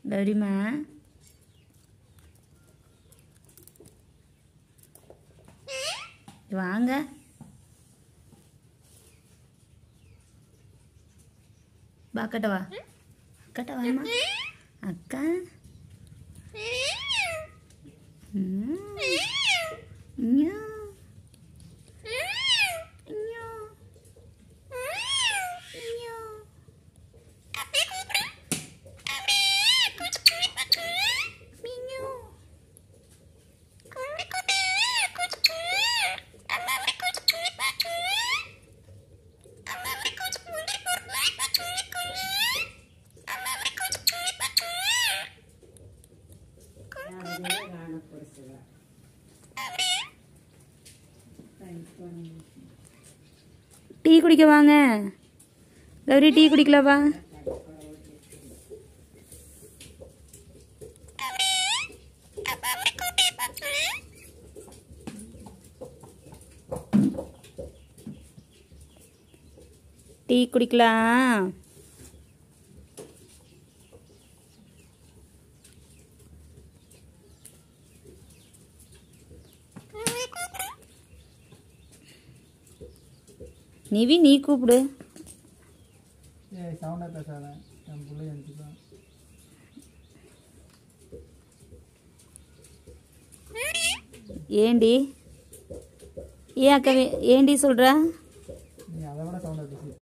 கௌரிமா வாங்க வா அக்கட்ட வா அக்கட்ட வாமா அக்கா ம். இஞ்ஞா. இஞ்ஞா. இஞ்ஞா. மிஞ்சு. டீ குடிக்க வாங்க கௌரி டீ குடிக்கலவா டீ குடிக்கலாம் நிவி நீ கூப்பிடு ஏய் சவுண்டாக பேசாத என் பிள்ளை எழுந்துப்பான் ஏண்டி ஏன் அக்கா ஏண்டி சொல்கிற நீ அதை விட சவுண்டாக பேசி